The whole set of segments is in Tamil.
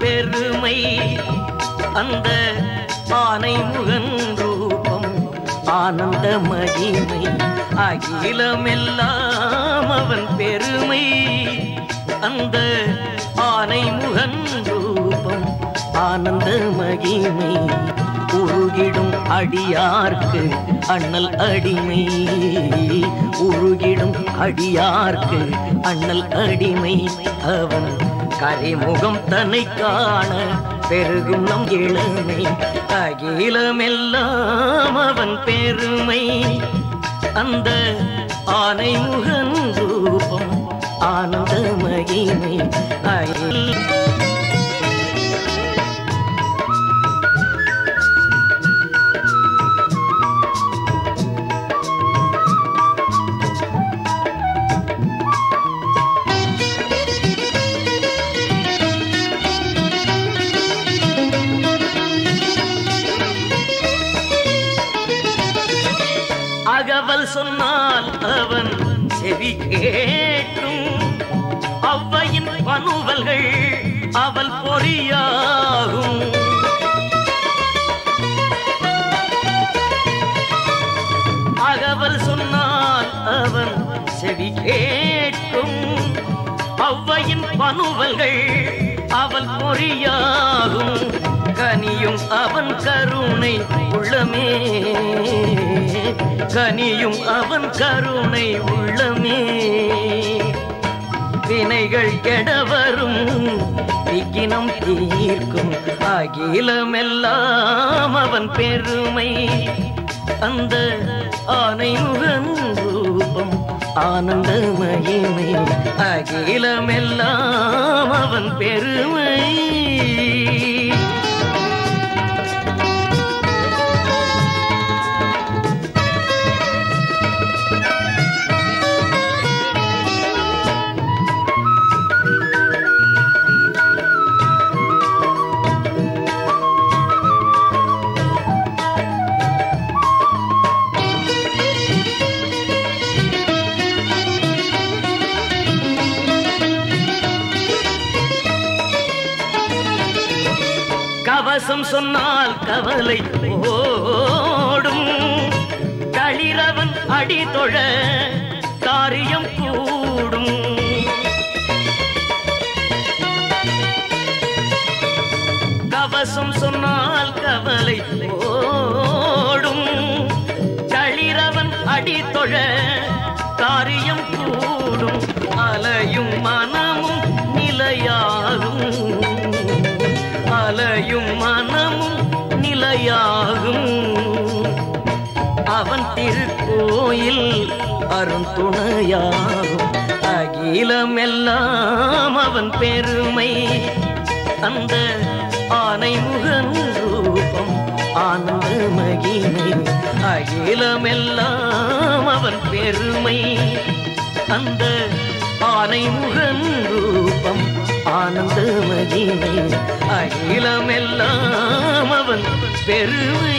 பெருமை அந்த ஆனை முகன் ரூபம் ஆனந்த மகிமை அகிலமெல்லாம் அவன் பெருமை அந்த ஆனை முகன் ரூபம் ஆனந்த மகிமை உருகிடும் அடியார்க்கு அண்ணல் அடிமை உருகிடும் அடியார்க்கு அண்ணல் அடிமை அவன் கரைமுகம் தன்னை காண பெருகும் நம் இளமை அகிலமெல்லாம் அவன் பெருமை அந்த ஆனை முகன் ரூபம் ஆனந்த மகிமை அகில் அகவல் சொன்னால் அவன் செவி கேட்டும் அவ்வையின் பனுவல்கள் அவள் பொறியாகும் அகவல் சொன்னால் அவன் செவி கேட்கும் அவ்வையின் பனுவல்கள் அவள் பொறியாகும் கனியும் அவன் கருணை உள்ளமே கனியும் அவன் கருணை உள்ளமே வினைகள் கெடவரும் விக்கினம் தீர்க்கும் அகிலமெல்லாம் அவன் பெருமை அந்த ஆனை முகன் ரூபம் ஆனந்த மகிமை அகிலமெல்லாம் அவன் பெருமை கவசம் சொன்னால் கவலை ஓடும் களிரவன் அடி தொழ காரியம் கூடும் கவசம் சொன்னால் கவலை ஓடும் களிரவன் அடி தொழ காரியம் கூடும் அலையும் மனமும் நிலையாகும் அலையும் மனமும் நிலையாகும் அவன் திருக்கோயில் அருந்துணையாகும் அகிலமெல்லாம் அவன் பெருமை அந்த ஆனை முகன் ரூபம் ஆனந்த மகிமை அகிலமெல்லாம் அவன் பெருமை அந்த ஆனை முகன் ரூபம் ஆனந்த மகிமை அகிலமெல்லாம் அவன் பெருமை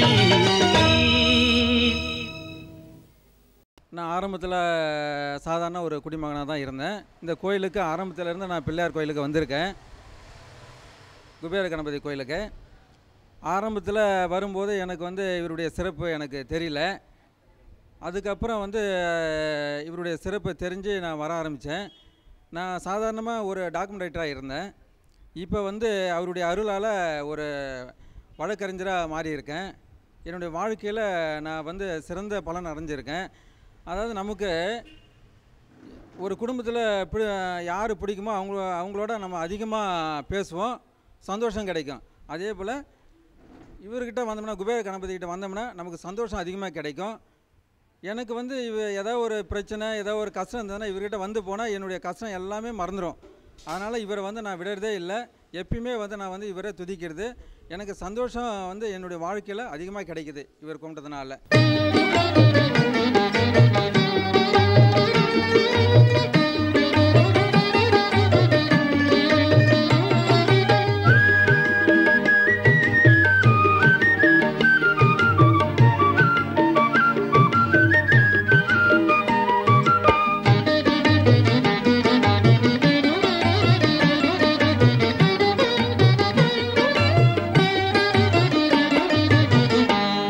நான் ஆரம்பத்தில் சாதாரண ஒரு குடிமகனாக தான் இருந்தேன் இந்த கோயிலுக்கு ஆரம்பத்துல இருந்து நான் பிள்ளையார் கோயிலுக்கு வந்திருக்கேன் குபேர கணபதி கோயிலுக்கு ஆரம்பத்தில் வரும்போது எனக்கு வந்து இவருடைய சிறப்பு எனக்கு தெரியல அதுக்கப்புறம் வந்து அஹ், இவருடைய சிறப்பு தெரிஞ்சு நான் வர ஆரம்பித்தேன் நான் சாதாரணமாக ஒரு டாக்குமெண்ட் இருந்தேன் இப்போ வந்து அவருடைய அருளால் ஒரு வழக்கறிஞராக மாறியிருக்கேன் என்னுடைய வாழ்க்கையில் நான் வந்து சிறந்த பலன் அடைஞ்சிருக்கேன் அதாவது நமக்கு ஒரு குடும்பத்தில் பி யார் பிடிக்குமோ அவங்க அவங்களோட நம்ம அதிகமாக பேசுவோம் சந்தோஷம் கிடைக்கும் அதே போல் இவர்கிட்ட வந்தோம்னா குபேர கணபதி கிட்ட வந்தோம்னா நமக்கு சந்தோஷம் அதிகமாக கிடைக்கும் எனக்கு வந்து இவ ஏதாவது ஒரு பிரச்சனை ஏதாவது ஒரு கஷ்டம் இருந்ததுன்னா இவர்கிட்ட வந்து போனால் என்னுடைய கஷ்டம் எல்லாமே மறந்துடும் அதனால் இவரை வந்து நான் விடுறதே இல்லை எப்பயுமே வந்து நான் வந்து இவரை துதிக்கிறது எனக்கு சந்தோஷம் வந்து என்னுடைய வாழ்க்கையில் அதிகமாக கிடைக்குது இவர் கும்பிட்டதுனால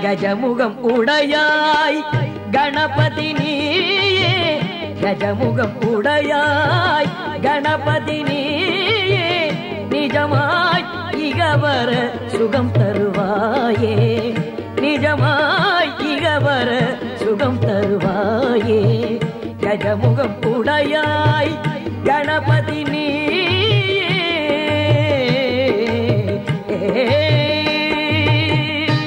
கஜமுகம் உடையாய் கணபதி நீயே கஜமுகம் உடையாய் கணபதி நீயே நிஜமாய் இகவர சுகம் தருவாயே நிஜமாய் இகவர சுகம் தருவாயே கஜமுகம் உடையாய் கணபதி நீயே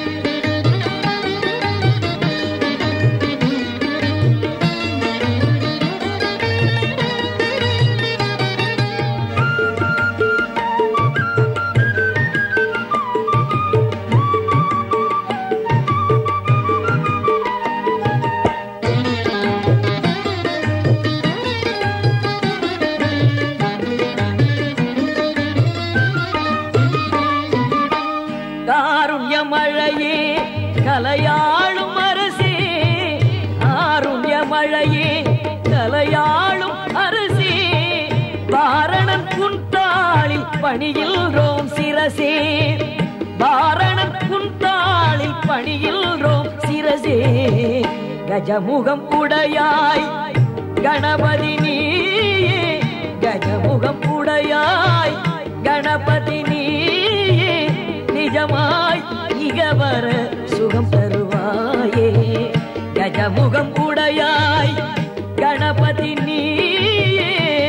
காருண்ய மழையே கலையாளும் அரசே காருண்ய மழையே கலையாளும் அரசே வாரணன் குந்தாளில் பணியில்ரோம் சிரசே வாரணன் குந்தாளில் பணியில்ரோம் சிரசே கஜமுகம் உடையாய் கணபதி நீயே கஜமுகம் உடையாய் கணபதி நீயே நிஜமாய் இகவர சுகம் தருவாயே கஜமுகம் உடையாய் கணபதி நீயே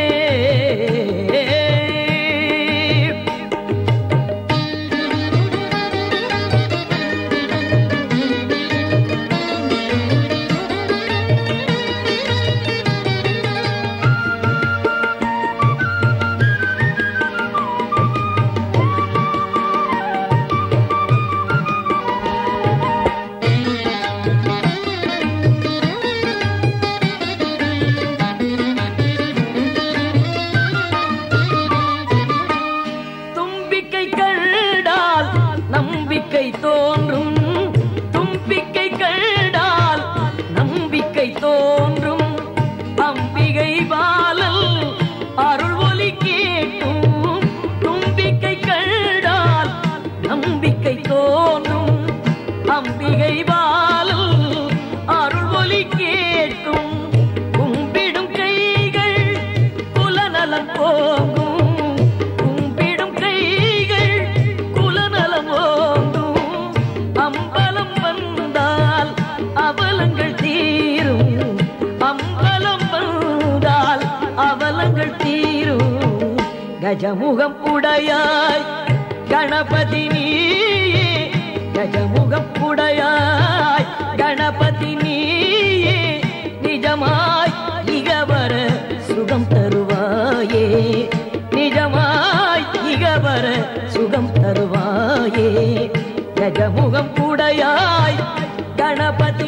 தும்பிக்கை கண்டால் நம்பிக்கை தோன்றும் தும்பிக்கை கண்டால் நம்பிக்கை தோன்றும் அம்பிகை பாலல் அருள் ஒலி கேட்டும் தும்பிக்கை கண்டால் நம்பிக்கை தோன்றும் அம்பிகை பாலல் அருள் ஒலி கேட்டும் கும்பிடும் கைகள் குலநலம் போகும் கும்பிடும் கைகள் குலநலம் ஓங்கும் அம்பலம் வந்தால் அவலங்கள் தீரும் அம்பலம் வந்தால் அவலங்கள் தீரும் கஜமுகம் உடையாய் கணபதி நீயே கஜமுகம் உடையாய் கணபதி நீயே நிஜமாய் இகவர சுகம் தருவாயே நிஜமாய் இகவர சுகம் தருவாயே கஜமுகம் உடையாய் கணபதி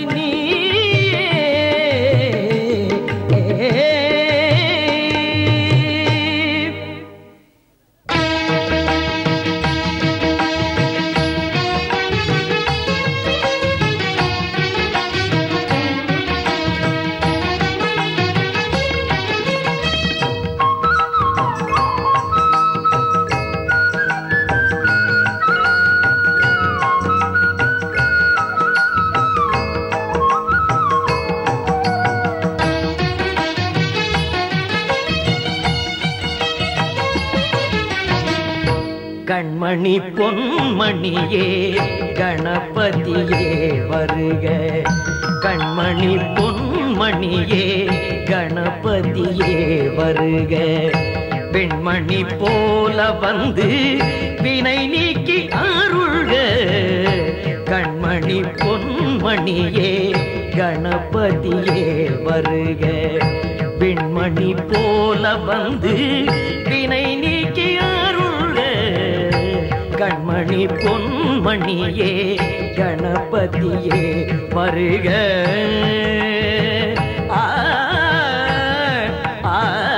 நீயே கண்மணி பொன்மணியே கணபதியே வருக கண்மணி பொன்மணியே கணபதியே வருக பெண்மணி போல வந்து வினை நீக்கி அருள்க கண்மணி பொன்மணியே கணபதியே வருக விண்மணி போல வந்து வினை நீக்கி அருள்க கண்மணி பொன்மணியே கணபதியே வருக ஆ, ஆ,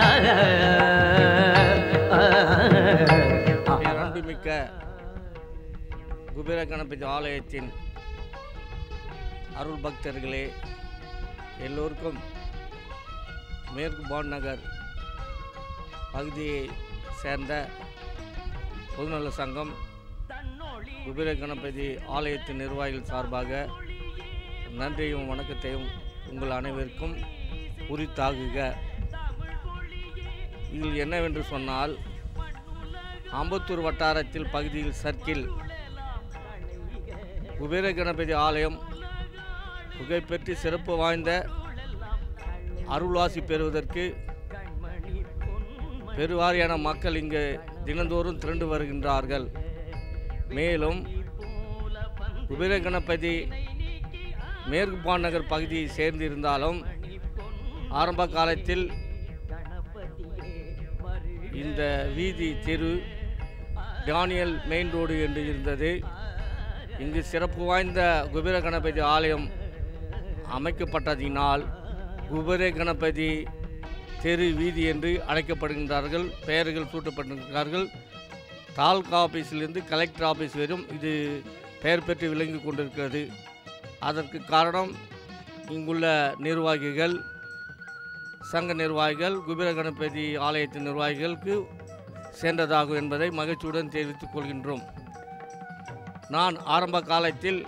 ஆ, ஆ. அன்புமிக்க குபேர கணபதி ஆலயத்தின் அருள் பக்தர்களே எல்லோருக்கும் மேற்கு பான் நகர் பகுதியை சேர்ந்த பொதுநல சங்கம் குபேர கணபதி ஆலயத்தின் நிர்வாகிகள் சார்பாக நன்றியும் வணக்கத்தையும் உங்கள் அனைவருக்கும் உரித்தாகுக இதில் என்னவென்று சொன்னால் அம்பத்தூர் வட்டாரத்தில் பகுதியில் சர்க்கில் குபேர கணபதி ஆலயம் புகைப்பெற்று சிறப்பு வாய்ந்த அருள்வாசி பெறுவதற்கு பெருவாரியான மக்கள் இங்கு தினந்தோறும் திரண்டு வருகின்றார்கள் மேலும் குபேர கணபதி மேற்கு பாநகர் பகுதியை சேர்ந்திருந்தாலும் ஆரம்ப காலத்தில் இந்த வீதி தெரு டானியல் மெயின் ரோடு என்று இருந்தது இங்கு சிறப்பு வாய்ந்த குபேர கணபதி ஆலயம் அமைக்கப்பட்டதினால் குபேர கணபதி தெரு வீதி என்று அழைக்கப்படுகின்றார்கள் பெயர்கள் சூட்டப்பட்டிருக்கிறார்கள் தாலுகா ஆஃபீஸிலிருந்து கலெக்டர் ஆஃபீஸ் வரும் இது பெயர் பெற்று விளங்கி கொண்டிருக்கிறது அதற்கு காரணம் இங்குள்ள நிர்வாகிகள் சங்க நிர்வாகிகள் குபேர கணபதி ஆலயத்தின் நிர்வாகிகளுக்கு சேர்ந்ததாகும் என்பதை மகிழ்ச்சியுடன் தெரிவித்துக் கொள்கின்றோம் நான் ஆரம்ப காலத்தில்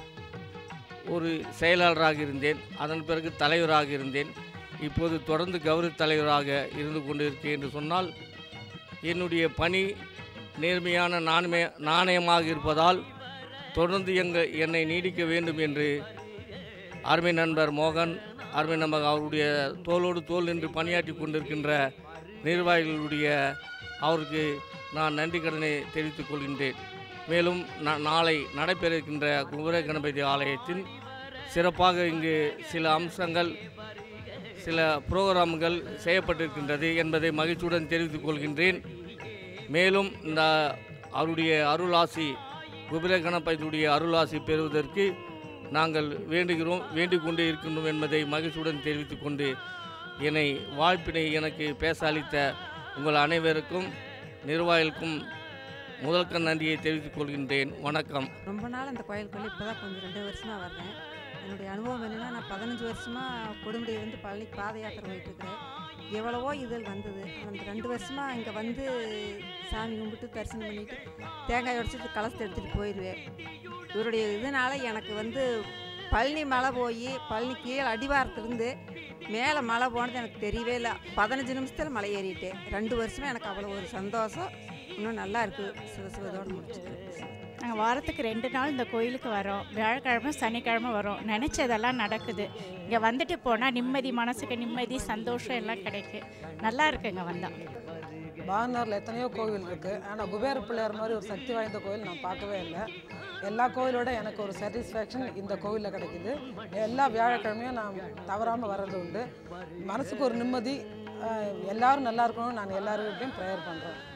ஒரு செயலாளராக இருந்தேன் அதன் பிறகு தலைவராக இருந்தேன் இப்போது தொடர்ந்து கௌரவ தலைவராக இருந்து கொண்டிருக்கேன் என்று சொன்னால் என்னுடைய பணி நேர்மையான நாணய நாணயமாக இருப்பதால் தொடர்ந்து எங்கள் என்னை நீடிக்க வேண்டும் என்று அருமை நண்பர் மோகன் அருமை நண்பர் அவருடைய தோளோடு தோல் நின்று பணியாற்றி கொண்டிருக்கின்ற நிர்வாகிகளுடைய அவருக்கு நான் நன்றி கடனை தெரிவித்துக் கொள்கின்றேன் மேலும் நா- நாளை நடைபெற இருக்கின்ற குபேர கணபதி ஆலயத்தின் சிறப்பாக இங்கு சில அம்சங்கள் சில புரோகிராம்கள் செய்யப்பட்டிருக்கின்றது என்பதை மகிழ்ச்சியுடன் தெரிவித்துக் கொள்கின்றேன் மேலும் இந்த அவருடைய அருளாசி குபேர கணபதியுடைய அருளாசி பெறுவதற்கு நாங்கள் வேண்டுகிறோம் வேண்டிக் கொண்டே இருக்கின்றோம் என்பதை மகிழ்ச்சியுடன் தெரிவித்துக் கொண்டு என்னை வாய்ப்பினை எனக்கு பேச அளித்த உங்கள் அனைவருக்கும் நிர்வாகிகளுக்கும் முதல்கண் நன்றியை தெரிவித்துக் கொள்கின்றேன் வணக்கம் ரொம்ப நாள் அந்த கோயிலுக்குள்ளே இப்போ தான் கொஞ்சம் ரெண்டு வருஷமாக வர்றேன் என்னுடைய அனுபவம் என்னென்னா நான் பதினஞ்சு வருஷமாக கொடுமுடியிலேருந்து பழனி பாத யாத்திரை போயிட்டுருக்கிறேன் எவ்வளவோ இதில் வந்தது அந்த ரெண்டு வருஷமாக இங்கே வந்து சாமி கும்பிட்டு தரிசனம் பண்ணிட்டு தேங்காய் உடச்சிட்டு கலசத்தை எடுத்துகிட்டு போயிடுவேன் இவருடைய இதனால எனக்கு வந்து பழனி மலை போய் பழனி கீழே அடிவாரத்துலேருந்து மேலே மலை போனது எனக்கு தெரியவே இல்லை பதினஞ்சு நிமிஷத்தில் மலை ஏறிட்டேன் ரெண்டு வருஷமே எனக்கு அவ்வளோ ஒரு சந்தோஷம் இன்னும் நல்லா இருக்குது சிவசிவதோடு முடிச்சுக்கிறேன் நாங்கள் வாரத்துக்கு ரெண்டு நாள் இந்த கோயிலுக்கு வரோம் வியாழக்கிழமை சனிக்கிழமை வரோம் நினச்சதெல்லாம் நடக்குது இங்கே வந்துட்டு போனால் நிம்மதி மனசுக்கு நிம்மதி சந்தோஷம் எல்லாம் கிடைக்கும் நல்லா இருக்குங்க வந்தால் பாகனூரில் எத்தனையோ கோவில் இருக்குது ஆனால் குபேர பிள்ளையார் மாதிரி ஒரு சக்தி வாய்ந்த கோவில் நான் பார்க்கவே இல்லை எல்லா கோவிலோட எனக்கு ஒரு சாட்டிஸ்ஃபேக்ஷன் இந்த கோவிலில் கிடைக்குது எல்லா வியாழக்கிழமையும் நான் தவறாமல் வர்றது உண்டு மனசுக்கு ஒரு நிம்மதி அஹ், எல்லாரும் நல்லா இருக்கணும்னு நான் எல்லாருக்கிட்டையும் ப்ரேயர் பண்ணுறேன்